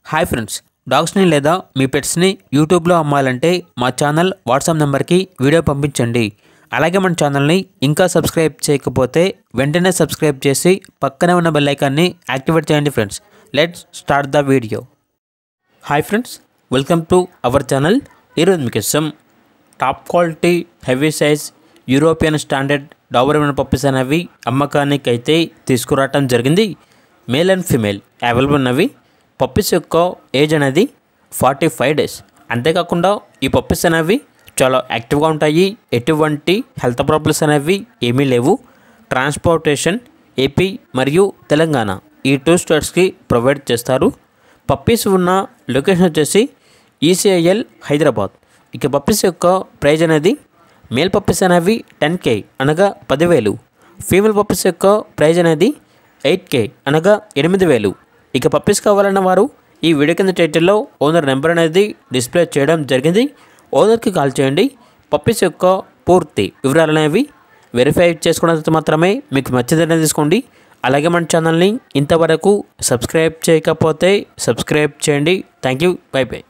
hi friends డాగ్స్ని లేదా మీ పెట్స్ని యూట్యూబ్లో అమ్మాలంటే మా ఛానల్ వాట్సాప్ నెంబర్కి వీడియో పంపించండి అలాగే మన ఛానల్ని ఇంకా సబ్స్క్రైబ్ చేయకపోతే వెంటనే సబ్స్క్రైబ్ చేసి పక్కనే ఉన్న బెల్ ఐకాన్ని యాక్టివేట్ చేయండి friends let's start the video hi friends welcome to our channel ఈరోజు మీకు ఇష్టం top quality heavy size European standard Doberman puppies అనేవి అమ్మకానికి అయితే తీసుకురావటం జరిగింది మేల్ అండ్ ఫీమేల్ అవైలబుల్ ఉన్నవి పప్పీస్ యొక్క ఏజ్ అనేది ఫార్టీ ఫైవ్ డేస్ అంతేకాకుండా ఈ పప్పీస్ అనేవి చాలా యాక్టివ్గా ఉంటాయి ఎటువంటి హెల్త్ ప్రాబ్లమ్స్ అనేవి ఏమీ లేవు ట్రాన్స్పోర్టేషన్ ఏపీ మరియు తెలంగాణ ఈ టూ స్టేట్స్కి ప్రొవైడ్ చేస్తారు పప్పీస్ ఉన్న లొకేషన్ వచ్చేసి ఈసీఐఎల్ హైదరాబాద్ ఇక పప్పీస్ యొక్క ప్రైజ్ అనేది మేల్ పప్పీస్ అనేవి టెన్ కే అనగా పదివేలు ఫీమేల్ పప్పీస్ యొక్క ప్రైజ్ అనేది ఎయిట్ కే అనగా ఎనిమిది వేలు ఇక పప్పీస్ కావాలన్న వారు ఈ వీడియో కింద టైటిల్లో ఓనర్ నెంబర్ అనేది డిస్ప్లే చేయడం జరిగింది ఓనర్కి కాల్ చేయండి పప్పీస్ యొక్క పూర్తి వివరాలు అనేవి వెరిఫై చేసుకోవడానికి మాత్రమే మీకు నచ్చిందనే తీసుకోండి అలాగే మన ఛానల్ని ఇంతవరకు సబ్స్క్రైబ్ చేయకపోతే సబ్స్క్రైబ్ చేయండి థ్యాంక్ యూ బై బై